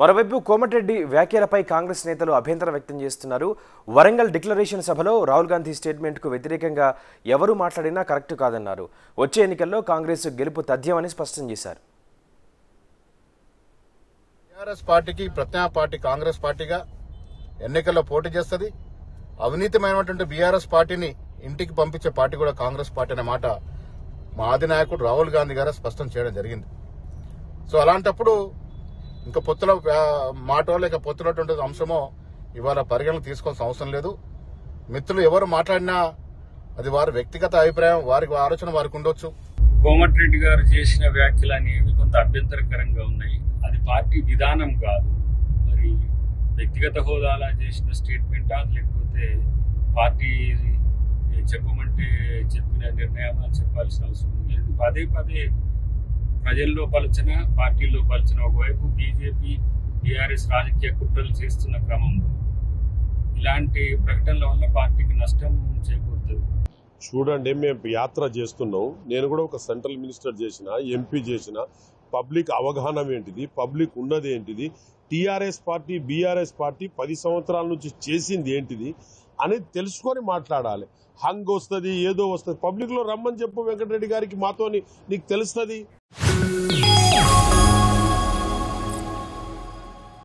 మరోవైపు కోమటిరెడ్డి వ్యాఖ్యలపై కాంగ్రెస్ నేతలు అభ్యంతరం వ్యక్తం చేస్తున్నారు వరంగల్ డిక్లరేషన్ సభలో రాహుల్ గాంధీ స్టేట్మెంట్కు వ్యతిరేకంగా ఎవరు మాట్లాడినా కరెక్ట్ కాదన్నారు వచ్చే ఎన్నికల్లో కాంగ్రెస్ గెలుపు తథ్యమని స్పష్టం చేశారు టీఆర్ఎస్ పార్టీకి ప్రత్యామ్నాయ పార్టీ కాంగ్రెస్ పార్టీగా ఎన్నికల్లో పోటీ చేస్తుంది అవినీతిమైనటువంటి బీఆర్ఎస్ పార్టీని ఇంటికి పంపించే పార్టీ కూడా కాంగ్రెస్ పార్టీ అనే మాట మా అధినాయకుడు రాహుల్ గాంధీ గారు స్పష్టం చేయడం జరిగింది సో అలాంటప్పుడు ఇంకా పొత్తుల వ్యా- మాటో లేక పొత్తులటువంటి అంశమో ఇవాళ పరిగణన తీసుకోవాల్సిన అవసరం లేదు మిత్రులు ఎవరు మాట్లాడినా అది వారి వ్యక్తిగత అభిప్రాయం వారికి ఆలోచన వారికి ఉండొచ్చు కోమటిరెడ్డి గారు చేసిన వ్యాఖ్యలు అనేవి కొంత అభ్యంతరకరంగా ఉన్నాయి అది పార్టీ విధానం కాదు మరి వ్యక్తిగత హోదాలా చేసిన స్టేట్మెంటా లేకపోతే పార్టీ చెప్పమంటే చెప్పిన నిర్ణయమా చెప్పాల్సిన అవసరం ఉంది ఇది పదే పదే ప్రజల్లో పలచన పార్టీల్లో పలచన ఒకవైపు బీజేపీ బీఆర్ఎస్ రాజకీయ కుట్రలు చేస్తున్న క్రమంలో ఇలాంటి ప్రకటనల వల్ల పార్టీకి నష్టం చేకూరుతుంది చూడండి మేము యాత్ర చేస్తున్నాం నేను కూడా ఒక సెంట్రల్ మినిస్టర్ చేసిన ఎంపీ చేసిన పబ్లిక్ అవగాహన ఏంటిది పబ్లిక్ ఉన్నది ఏంటిది టీఆర్ఎస్ పార్టీ బీఆర్ఎస్ పార్టీ పది సంవత్సరాల నుంచి చేసింది ఏంటిది అనేది తెలుసుకొని మాట్లాడాలి హంగ్ వస్తుంది ఏదో వస్తుంది పబ్లిక్ లో రమ్మని చెప్పు వెంకటరెడ్డి గారికి మాతోని నీకు తెలుస్తుంది